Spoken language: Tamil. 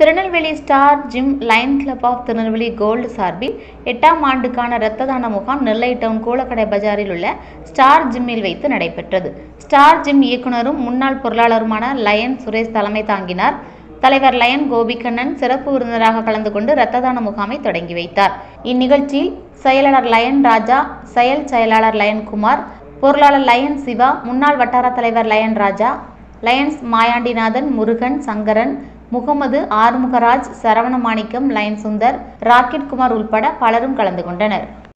Tirunelveli star gym lion club of Tirunelveli gold சார்பில் எட்டாம் ஆண்டுக்கான இரத்த தான முகாம் நெல்லை டவுன் கூலக்கடை பஜாரில் உள்ள ஸ்டார் ஜிம்மில் வைத்து நடைபெற்றது ஸ்டார் ஜிம் இயக்குனரும் முன்னாள் பொருளாளருமான லயன் சுரேஷ் தலைமை தாங்கினார் தலைவர் லயன் கோபிகண்ணன் சிறப்பு விருந்தினராக கலந்து கொண்டு இரத்த தான முகாமை தொடங்கி வைத்தார் இந்நிகழ்ச்சியில் செயலாளர் லயன் ராஜா செயல் செயலாளர் லயன் குமார் பொருளாளர் லயன் சிவா முன்னாள் வட்டார தலைவர் lion Raja lions Mayandinathan Murugan Sankaran Mohammed Arumugaraj Saravanamanickam lion Sundar rocket Kumar உள்பட பலரும் கலந்து கொண்டனர்